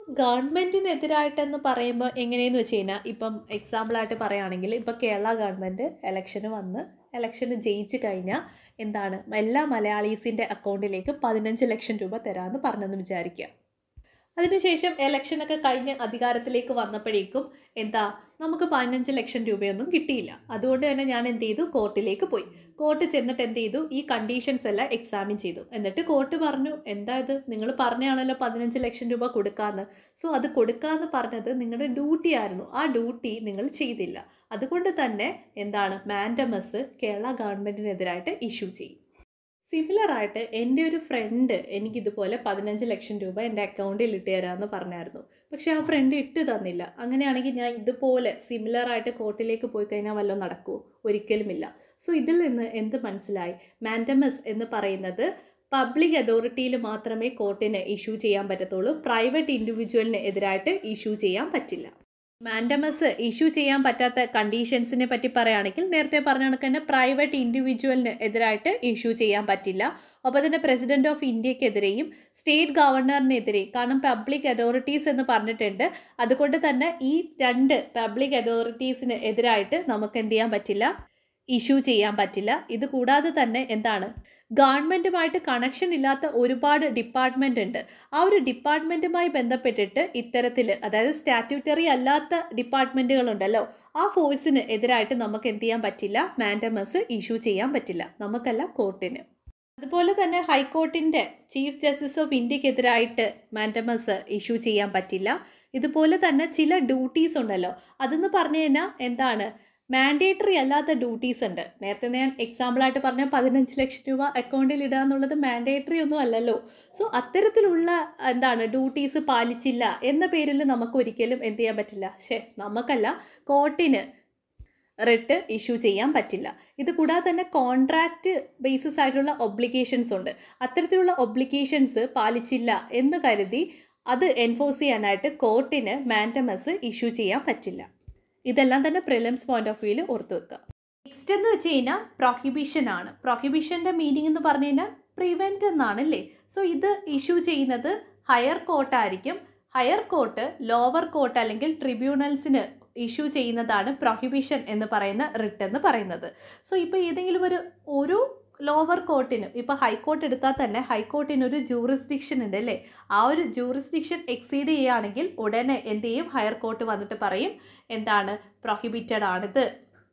ഗവൺമെൻറ്റിനെതിരായിട്ടെന്ന് പറയുമ്പോൾ എങ്ങനെയെന്ന് വെച്ച് കഴിഞ്ഞാൽ ഇപ്പം എക്സാമ്പിളായിട്ട് പറയുകയാണെങ്കിൽ ഇപ്പോൾ കേരള ഗവൺമെൻറ് ഇലക്ഷന് വന്ന് ഇലക്ഷന് ജയിച്ച് കഴിഞ്ഞാൽ എന്താണ് എല്ലാ മലയാളീസിൻ്റെ അക്കൗണ്ടിലേക്ക് പതിനഞ്ച് ലക്ഷം രൂപ തരാമെന്ന് പറഞ്ഞെന്ന് വിചാരിക്കുക അതിനുശേഷം ഇലക്ഷനൊക്കെ കഴിഞ്ഞ് അധികാരത്തിലേക്ക് വന്നപ്പോഴേക്കും എന്താ നമുക്ക് പതിനഞ്ച് ലക്ഷം രൂപയൊന്നും കിട്ടിയില്ല അതുകൊണ്ട് തന്നെ ഞാൻ എന്ത് ചെയ്തു കോർട്ടിലേക്ക് പോയി കോർട്ട് ചെന്നിട്ട് എന്ത് ചെയ്തു ഈ കണ്ടീഷൻസ് എല്ലാം എക്സാമിൻ ചെയ്തു എന്നിട്ട് കോർട്ട് പറഞ്ഞു എന്താ ഇത് നിങ്ങൾ പറഞ്ഞാണല്ലോ പതിനഞ്ച് ലക്ഷം രൂപ കൊടുക്കാമെന്ന് സോ അത് കൊടുക്കാമെന്ന് പറഞ്ഞത് നിങ്ങളുടെ ഡ്യൂട്ടി ആയിരുന്നു ആ ഡ്യൂട്ടി നിങ്ങൾ ചെയ്തില്ല അതുകൊണ്ട് തന്നെ എന്താണ് മാൻഡമസ് കേരള ഗവൺമെൻറ്റിനെതിരായിട്ട് ഇഷ്യൂ ചെയ്യും സിമിലറായിട്ട് എൻ്റെ ഒരു ഫ്രണ്ട് എനിക്കിതുപോലെ പതിനഞ്ച് ലക്ഷം രൂപ എൻ്റെ അക്കൗണ്ടിൽ ഇട്ട് തരാമെന്ന് പറഞ്ഞായിരുന്നു പക്ഷേ ആ ഫ്രണ്ട് ഇട്ട് തന്നില്ല അങ്ങനെയാണെങ്കിൽ ഞാൻ ഇതുപോലെ സിമിലറായിട്ട് കോർട്ടിലേക്ക് പോയി കഴിഞ്ഞാൽ വല്ലതും നടക്കുമോ ഒരിക്കലുമില്ല സോ ഇതിൽ നിന്ന് എന്ത് മനസ്സിലായി മാൻഡമസ് എന്ന് പറയുന്നത് പബ്ലിക് അതോറിറ്റിയിൽ മാത്രമേ കോർട്ടിന് ഇഷ്യൂ ചെയ്യാൻ പറ്റത്തുള്ളൂ പ്രൈവറ്റ് ഇൻഡിവിജ്വലിന് എതിരായിട്ട് ഇഷ്യൂ ചെയ്യാൻ പറ്റില്ല മാൻഡമസ് ഇഷ്യൂ ചെയ്യാൻ പറ്റാത്ത കണ്ടീഷൻസിനെ പറ്റി പറയുകയാണെങ്കിൽ നേരത്തെ പറഞ്ഞ കണക്ക് തന്നെ പ്രൈവറ്റ് ഇൻഡിവിജ്വലിന് എതിരായിട്ട് ഇഷ്യൂ ചെയ്യാൻ പറ്റില്ല ഒപ്പം തന്നെ പ്രസിഡന്റ് ഓഫ് ഇന്ത്യക്കെതിരെയും സ്റ്റേറ്റ് ഗവർണറിനെതിരെയും കാരണം പബ്ലിക് അതോറിറ്റീസ് എന്ന് പറഞ്ഞിട്ടുണ്ട് അതുകൊണ്ട് തന്നെ ഈ രണ്ട് പബ്ലിക് അതോറിറ്റീസിന് എതിരായിട്ട് നമുക്ക് എന്ത് ചെയ്യാൻ പറ്റില്ല ഇഷ്യൂ ചെയ്യാൻ പറ്റില്ല ഇത് കൂടാതെ തന്നെ എന്താണ് ഗവൺമെൻറ്റുമായിട്ട് കണക്ഷൻ ഇല്ലാത്ത ഒരുപാട് ഡിപ്പാർട്ട്മെൻ്റ് ഉണ്ട് ആ ഒരു ഡിപ്പാർട്ട്മെൻറ്റുമായി ബന്ധപ്പെട്ടിട്ട് ഇത്തരത്തിൽ അതായത് സ്റ്റാറ്റ്യൂട്ടറി അല്ലാത്ത ഡിപ്പാർട്ട്മെൻറ്റുകളുണ്ടല്ലോ ആ ഫോഴ്സിന് എതിരായിട്ട് നമുക്ക് എന്ത് ചെയ്യാൻ പറ്റില്ല മാൻഡമസ് ഇഷ്യൂ ചെയ്യാൻ പറ്റില്ല നമുക്കല്ല കോർട്ടിന് അതുപോലെ തന്നെ ഹൈക്കോർട്ടിൻ്റെ ചീഫ് ജസ്റ്റിസ് ഓഫ് ഇന്ത്യക്കെതിരായിട്ട് മാൻഡമസ് ഇഷ്യൂ ചെയ്യാൻ പറ്റില്ല ഇതുപോലെ തന്നെ ചില ഡ്യൂട്ടീസ് ഉണ്ടല്ലോ അതെന്ന് പറഞ്ഞു കഴിഞ്ഞാൽ എന്താണ് മാൻഡേറ്ററി അല്ലാത്ത ഡ്യൂട്ടീസ് ഉണ്ട് നേരത്തെ ഞാൻ എക്സാമ്പിളായിട്ട് പറഞ്ഞ പതിനഞ്ച് ലക്ഷം രൂപ അക്കൗണ്ടിൽ ഇടുക എന്നുള്ളത് മാൻഡേറ്ററി ഒന്നും അല്ലല്ലോ സോ അത്തരത്തിലുള്ള എന്താണ് ഡ്യൂട്ടീസ് പാലിച്ചില്ല എന്ന പേരിൽ നമുക്ക് ഒരിക്കലും എന്ത് ചെയ്യാൻ പറ്റില്ല ശേ നമുക്കല്ല കോർട്ടിന് റിട്ട് ഇഷ്യൂ ചെയ്യാൻ പറ്റില്ല ഇത് കൂടാതെ തന്നെ കോൺട്രാക്റ്റ് ബേസിസ് ആയിട്ടുള്ള ഒബ്ലിഗേഷൻസ് ഉണ്ട് അത്തരത്തിലുള്ള ഒബ്ലിഗേഷൻസ് പാലിച്ചില്ല എന്ന് കരുതി അത് എൻഫോഴ്സ് ചെയ്യാനായിട്ട് കോർട്ടിന് മാൻഡമസ് ഇഷ്യൂ ചെയ്യാൻ പറ്റില്ല ഇതെല്ലാം തന്നെ പ്രിലിംസ് പോയിന്റ് ഓഫ് വ്യൂവിൽ ഓർത്ത് വെക്കുക നെക്സ്റ്റ് എന്ന് വെച്ച് കഴിഞ്ഞാൽ പ്രൊഹിബിഷൻ ആണ് പ്രൊഹിബിഷൻ്റെ മീനിങ് എന്ന് പറഞ്ഞു കഴിഞ്ഞാൽ പ്രിവെൻറ്റ് എന്നാണ് അല്ലേ സോ ഇത് ഇഷ്യൂ ചെയ്യുന്നത് ഹയർ കോർട്ടായിരിക്കും ഹയർ കോർട്ട് ലോവർ കോർട്ട് അല്ലെങ്കിൽ ട്രിബ്യൂണൽസിന് ഇഷ്യൂ ചെയ്യുന്നതാണ് പ്രൊഹിബിഷൻ എന്ന് പറയുന്ന റിട്ട് എന്ന് പറയുന്നത് സോ ഇപ്പോൾ ഏതെങ്കിലും ഒരു ഒരു ലോവർ കോർട്ടിന് ഇപ്പോൾ ഹൈക്കോർട്ട് എടുത്താൽ തന്നെ ഹൈക്കോർട്ടിന് ഒരു ജൂറിസ്ഡിക്ഷൻ ഉണ്ട് അല്ലേ ആ ഒരു ജൂറിസ്ഡിക്ഷൻ എക്സീഡ് ചെയ്യുകയാണെങ്കിൽ ഉടനെ എന്ത് ചെയ്യും ഹയർ കോർട്ട് വന്നിട്ട് പറയും എന്താണ് പ്രൊഹിബിറ്റഡ് ആണിത്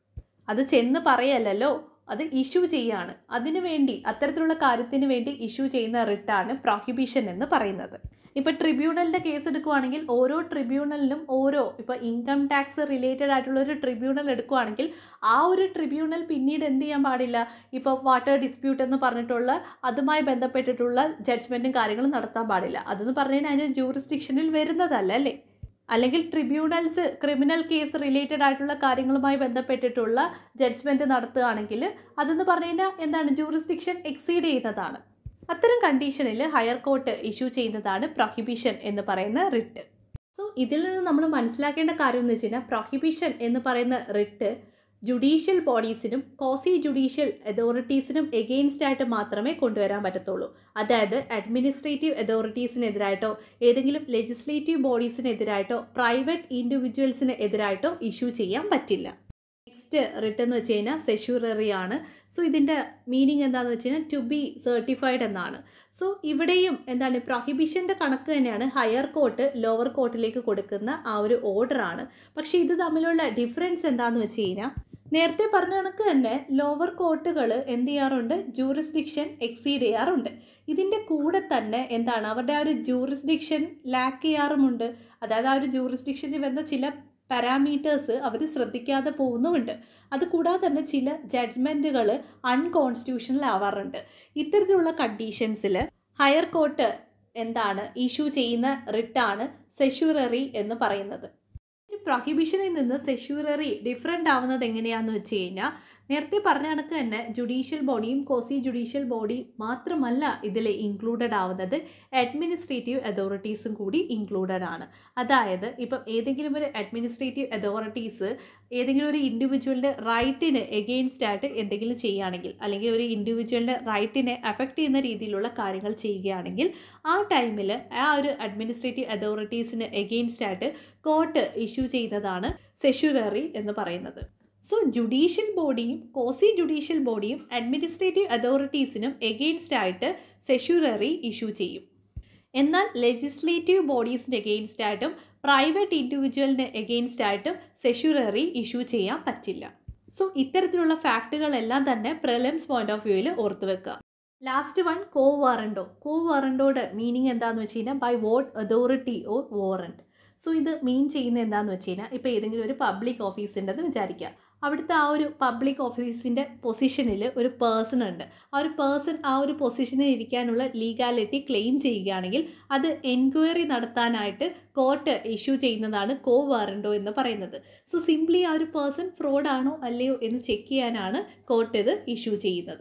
അത് ചെന്ന് പറയല്ലല്ലോ അത് ഇഷ്യൂ ചെയ്യാണ് അതിനു വേണ്ടി അത്തരത്തിലുള്ള കാര്യത്തിന് വേണ്ടി ഇഷ്യൂ ചെയ്യുന്ന റിട്ടാണ് പ്രൊഹിബിഷൻ എന്ന് പറയുന്നത് ഇപ്പോൾ ട്രിബ്യൂണലിൻ്റെ കേസ് എടുക്കുവാണെങ്കിൽ ഓരോ ട്രിബ്യൂണലിനും ഓരോ ഇപ്പോൾ ഇൻകം ടാക്സ് റിലേറ്റഡ് ആയിട്ടുള്ള ഒരു ട്രിബ്യൂണൽ എടുക്കുവാണെങ്കിൽ ആ ഒരു ട്രിബ്യൂണൽ പിന്നീട് എന്ത് ചെയ്യാൻ പാടില്ല ഇപ്പോൾ വാട്ടർ ഡിസ്പ്യൂട്ട് എന്ന് പറഞ്ഞിട്ടുള്ള അതുമായി ബന്ധപ്പെട്ടിട്ടുള്ള ജഡ്ജ്മെൻറ്റും കാര്യങ്ങളും നടത്താൻ പാടില്ല അതെന്ന് പറഞ്ഞു കഴിഞ്ഞാൽ അതിൻ്റെ ജൂറിസ്ഡിക്ഷനിൽ വരുന്നതല്ല അല്ലേ അല്ലെങ്കിൽ ട്രിബ്യൂണൽസ് ക്രിമിനൽ കേസ് റിലേറ്റഡ് ആയിട്ടുള്ള കാര്യങ്ങളുമായി ബന്ധപ്പെട്ടിട്ടുള്ള ജഡ്ജ്മെൻറ്റ് നടത്തുകയാണെങ്കിൽ അതെന്ന് പറഞ്ഞു കഴിഞ്ഞാൽ എന്താണ് ജൂറിസ്ഡിക്ഷൻ എക്സീഡ് ചെയ്യുന്നതാണ് അത്തരം കണ്ടീഷനിൽ ഹയർ കോർട്ട് ഇഷ്യൂ ചെയ്യുന്നതാണ് പ്രൊഹിബിഷൻ എന്ന് പറയുന്ന റിട്ട് സോ ഇതിൽ നിന്ന് നമ്മൾ മനസ്സിലാക്കേണ്ട കാര്യം എന്ന് വെച്ച് കഴിഞ്ഞാൽ പ്രൊഹിബിഷൻ എന്ന് പറയുന്ന റിട്ട് ജുഡീഷ്യൽ ബോഡീസിനും കോസി ജുഡീഷ്യൽ അതോറിറ്റീസിനും എഗെയിൻസ്റ്റ് ആയിട്ട് മാത്രമേ കൊണ്ടുവരാൻ പറ്റത്തുള്ളൂ അതായത് അഡ്മിനിസ്ട്രേറ്റീവ് അതോറിറ്റീസിനെതിരായിട്ടോ ഏതെങ്കിലും ലെജിസ്ലേറ്റീവ് ബോഡീസിനെതിരായിട്ടോ പ്രൈവറ്റ് ഇൻഡിവിജ്വൽസിന് എതിരായിട്ടോ ഇഷ്യൂ ചെയ്യാൻ പറ്റില്ല നെക്സ്റ്റ് റിട്ട് എന്ന് വെച്ച് കഴിഞ്ഞാൽ സെഷ്യൂററി ആണ് സോ ഇതിൻ്റെ മീനിങ് എന്താണെന്ന് വെച്ച് കഴിഞ്ഞാൽ ടു ബി സർട്ടിഫൈഡ് എന്നാണ് സോ ഇവിടെയും എന്താണ് പ്രൊഹിബിഷൻ്റെ കണക്ക് തന്നെയാണ് ഹയർ കോർട്ട് ലോവർ കോർട്ടിലേക്ക് കൊടുക്കുന്ന ആ ഒരു ഓർഡറാണ് പക്ഷേ ഇത് തമ്മിലുള്ള ഡിഫറൻസ് എന്താണെന്ന് വെച്ച് കഴിഞ്ഞാൽ നേരത്തെ പറഞ്ഞ കണക്ക് തന്നെ ലോവർ കോർട്ടുകൾ എന്ത് ചെയ്യാറുണ്ട് ജൂറിസ്ഡിക്ഷൻ എക്സീഡ് ചെയ്യാറുണ്ട് ഇതിൻ്റെ കൂടെ തന്നെ എന്താണ് അവരുടെ ആ ഒരു ജൂറിസ്ഡിക്ഷൻ ലാക്ക് ചെയ്യാറുമുണ്ട് അതായത് ആ ഒരു ജൂറിസ്ഡിക്ഷനിൽ വരുന്ന ചില പാരാമീറ്റേഴ്സ് അവർ ശ്രദ്ധിക്കാതെ പോകുന്നുമുണ്ട് അതുകൂടാതെ തന്നെ ചില ജഡ്ജ്മെൻറ്റുകൾ അൺകോൺസ്റ്റിറ്റ്യൂഷണൽ ആവാറുണ്ട് ഇത്തരത്തിലുള്ള കണ്ടീഷൻസിൽ ഹയർ കോർട്ട് എന്താണ് ഇഷ്യൂ ചെയ്യുന്ന റിട്ടാണ് സെഷ്യൂററി എന്ന് പറയുന്നത് പ്രൊഹിബിഷനിൽ നിന്ന് സെഷ്യൂററി ഡിഫറെൻ്റ് ആവുന്നത് എങ്ങനെയാണെന്ന് വെച്ച് കഴിഞ്ഞാൽ നേരത്തെ പറഞ്ഞ കണക്ക് തന്നെ ജുഡീഷ്യൽ ബോഡിയും കോസി ജുഡീഷ്യൽ ബോഡി മാത്രമല്ല ഇതിൽ ഇൻക്ലൂഡഡ് ആവുന്നത് അഡ്മിനിസ്ട്രേറ്റീവ് അതോറിറ്റീസും കൂടി ഇൻക്ലൂഡഡ് ആണ് അതായത് ഇപ്പം ഏതെങ്കിലും ഒരു അഡ്മിനിസ്ട്രേറ്റീവ് അതോറിറ്റീസ് ഏതെങ്കിലും ഒരു ഇൻഡിവിജ്വലിൻ്റെ റൈറ്റിന് എഗെയിൻസ്റ്റ് ആയിട്ട് എന്തെങ്കിലും ചെയ്യുകയാണെങ്കിൽ അല്ലെങ്കിൽ ഒരു ഇൻഡിവിജ്വലിൻ്റെ റൈറ്റിനെ അഫക്റ്റ് ചെയ്യുന്ന രീതിയിലുള്ള കാര്യങ്ങൾ ചെയ്യുകയാണെങ്കിൽ ആ ടൈമിൽ ആ ഒരു അഡ്മിനിസ്ട്രേറ്റീവ് അതോറിറ്റീസിന് എഗെയിൻസ്റ്റ് ആയിട്ട് കോർട്ട് ഇഷ്യൂ ചെയ്യുന്നതാണ് സെഷ്യൂററി എന്ന് പറയുന്നത് സോ ജുഡീഷ്യൽ ബോഡിയും കോസി ജുഡീഷ്യൽ ബോഡിയും അഡ്മിനിസ്ട്രേറ്റീവ് അതോറിറ്റീസിനും എഗെയിൻസ്റ്റ് ആയിട്ട് സെഷ്യൂററി ഇഷ്യൂ ചെയ്യും എന്നാൽ ലെജിസ്ലേറ്റീവ് ബോഡീസിന് എഗെയിൻസ്റ്റ് ആയിട്ടും പ്രൈവറ്റ് ഇൻഡിവിജ്വലിന് എഗെയിൻസ്റ്റ് ആയിട്ടും സെഷ്യൂററി ഇഷ്യൂ ചെയ്യാൻ പറ്റില്ല സോ ഇത്തരത്തിലുള്ള ഫാക്റ്റുകളെല്ലാം തന്നെ പ്രിലിംസ് പോയിന്റ് ഓഫ് വ്യൂവിൽ ഓർത്ത് വെക്കുക last one quo warranto quo വാറണ്ടോയുടെ മീനിങ് എന്താണെന്ന് വെച്ച് കഴിഞ്ഞാൽ by what authority or warrant so ഇത് മീൻ ചെയ്യുന്നത് എന്താണെന്ന് വെച്ച് കഴിഞ്ഞാൽ ഇപ്പോൾ ഏതെങ്കിലും ഒരു പബ്ലിക് ഓഫീസിൻ്റെത് വിചാരിക്കുക അവിടുത്തെ ആ ഒരു പബ്ലിക് ഓഫീസിൻ്റെ പൊസിഷനിൽ ഒരു പേഴ്സൺ ഉണ്ട് ആ ഒരു പേഴ്സൺ ആ ഒരു പൊസിഷനിൽ ഇരിക്കാനുള്ള ലീഗാലിറ്റി ക്ലെയിം ചെയ്യുകയാണെങ്കിൽ അത് എൻക്വയറി നടത്താനായിട്ട് കോർട്ട് ഇഷ്യൂ ചെയ്യുന്നതാണ് കോ വാറണ്ടോ എന്ന് പറയുന്നത് സോ സിംപ്ലി ആ ഒരു പേഴ്സൺ ഫ്രോഡാണോ അല്ലയോ എന്ന് ചെക്ക് ചെയ്യാനാണ് കോർട്ട് ഇത് ഇഷ്യൂ ചെയ്യുന്നത്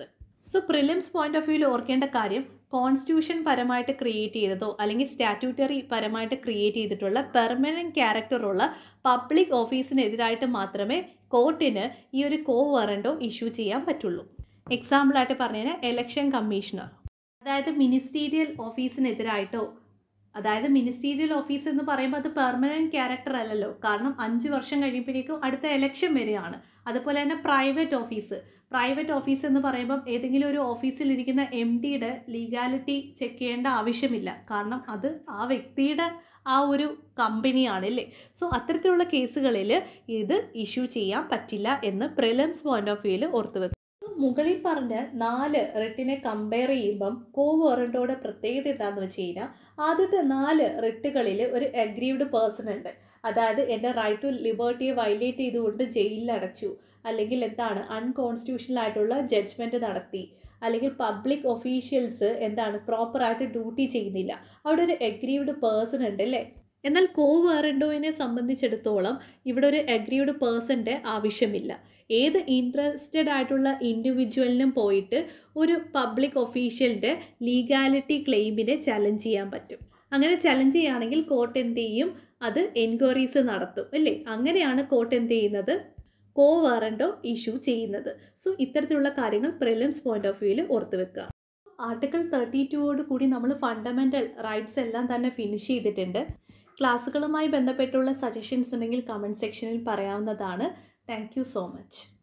സോ പ്രിലിംസ് പോയിന്റ് ഓഫ് വ്യൂവിൽ ഓർക്കേണ്ട കാര്യം കോൺസ്റ്റിറ്റ്യൂഷൻ പരമായിട്ട് ക്രിയേറ്റ് ചെയ്തതോ അല്ലെങ്കിൽ സ്റ്റാറ്റ്യൂട്ടറി പരമായിട്ട് ക്രിയേറ്റ് ചെയ്തിട്ടുള്ള പെർമനൻറ്റ് ക്യാരക്ടറുള്ള പബ്ലിക് ഓഫീസിനെതിരായിട്ട് മാത്രമേ കോർട്ടിന് ഈ ഒരു കോ വറണ്ടോ ഇഷ്യൂ ചെയ്യാൻ പറ്റുള്ളൂ എക്സാമ്പിളായിട്ട് പറഞ്ഞു കഴിഞ്ഞാൽ എലക്ഷൻ കമ്മീഷണർ അതായത് മിനിസ്റ്റീരിയൽ ഓഫീസിനെതിരായിട്ടോ അതായത് മിനിസ്റ്റീരിയൽ ഓഫീസ് എന്ന് പറയുമ്പോൾ അത് പെർമനൻറ്റ് ക്യാരക്ടർ അല്ലല്ലോ കാരണം അഞ്ച് വർഷം കഴിയുമ്പോഴേക്കും അടുത്ത എലക്ഷൻ വരികയാണ് അതുപോലെ തന്നെ പ്രൈവറ്റ് ഓഫീസ് പ്രൈവറ്റ് ഓഫീസ് എന്ന് പറയുമ്പം ഏതെങ്കിലും ഒരു ഓഫീസിലിരിക്കുന്ന എം ഡിയുടെ ലീഗാലിറ്റി ചെക്ക് ചെയ്യേണ്ട ആവശ്യമില്ല കാരണം അത് ആ വ്യക്തിയുടെ ആ ഒരു കമ്പനിയാണ് അല്ലേ സോ അത്തരത്തിലുള്ള കേസുകളിൽ ഇത് ഇഷ്യൂ ചെയ്യാൻ പറ്റില്ല എന്ന് പ്രിലിംസ് പോയിന്റ് ഓഫ് വ്യൂവിൽ ഓർത്ത് വെക്കും മുകളിൽ പറഞ്ഞ നാല് റിട്ടിനെ കമ്പയർ ചെയ്യുമ്പം കോ വാറണ്ടോടെ പ്രത്യേകത എന്താണെന്ന് വെച്ച് കഴിഞ്ഞാൽ ആദ്യത്തെ നാല് റിട്ടുകളിൽ ഒരു അഗ്രീവ്ഡ് പേഴ്സൺ ഉണ്ട് അതായത് എൻ്റെ റൈറ്റ് ടു ലിബർട്ടിയെ വയലേറ്റ് ചെയ്തുകൊണ്ട് ജയിലിൽ അടച്ചു അല്ലെങ്കിൽ എന്താണ് അൺകോൺസ്റ്റിറ്റ്യൂഷണൽ ആയിട്ടുള്ള ജഡ്ജ്മെൻറ്റ് നടത്തി അല്ലെങ്കിൽ പബ്ലിക് ഒഫീഷ്യൽസ് എന്താണ് പ്രോപ്പറായിട്ട് ഡ്യൂട്ടി ചെയ്യുന്നില്ല അവിടെ ഒരു അഗ്രീവ്ഡ് പേഴ്സൺ ഉണ്ട് അല്ലേ എന്നാൽ കോ വാറണ്ടോയിനെ സംബന്ധിച്ചിടത്തോളം ഇവിടെ ഒരു അഗ്രീവ്ഡ് പേഴ്സൻ്റെ ആവശ്യമില്ല ഏത് ഇൻട്രസ്റ്റഡ് ആയിട്ടുള്ള ഇൻഡിവിജ്വലിനും പോയിട്ട് ഒരു പബ്ലിക് ഒഫീഷ്യലിൻ്റെ ലീഗാലിറ്റി ക്ലെയിമിനെ ചലഞ്ച് ചെയ്യാൻ പറ്റും അങ്ങനെ ചലഞ്ച് ചെയ്യുകയാണെങ്കിൽ കോർട്ട് എന്ത് ചെയ്യും അത് എൻക്വയറീസ് നടത്തും അല്ലേ അങ്ങനെയാണ് കോർട്ട് എന്ത് ചെയ്യുന്നത് കോ വാറണ്ടോ ഇഷ്യൂ ചെയ്യുന്നത് സോ ഇത്തരത്തിലുള്ള കാര്യങ്ങൾ പ്രിലിംസ് പോയിന്റ് ഓഫ് വ്യൂവിൽ ഓർത്ത് വെക്കുക ആർട്ടിക്കിൾ തേർട്ടി ടുവോട് കൂടി നമ്മൾ ഫണ്ടമെൻ്റൽ റൈറ്റ്സ് എല്ലാം തന്നെ ഫിനിഷ് ചെയ്തിട്ടുണ്ട് ക്ലാസ്സുകളുമായി ബന്ധപ്പെട്ടുള്ള സജഷൻസ് ഉണ്ടെങ്കിൽ കമൻറ്റ് സെക്ഷനിൽ പറയാവുന്നതാണ് താങ്ക് യു സോ മച്ച്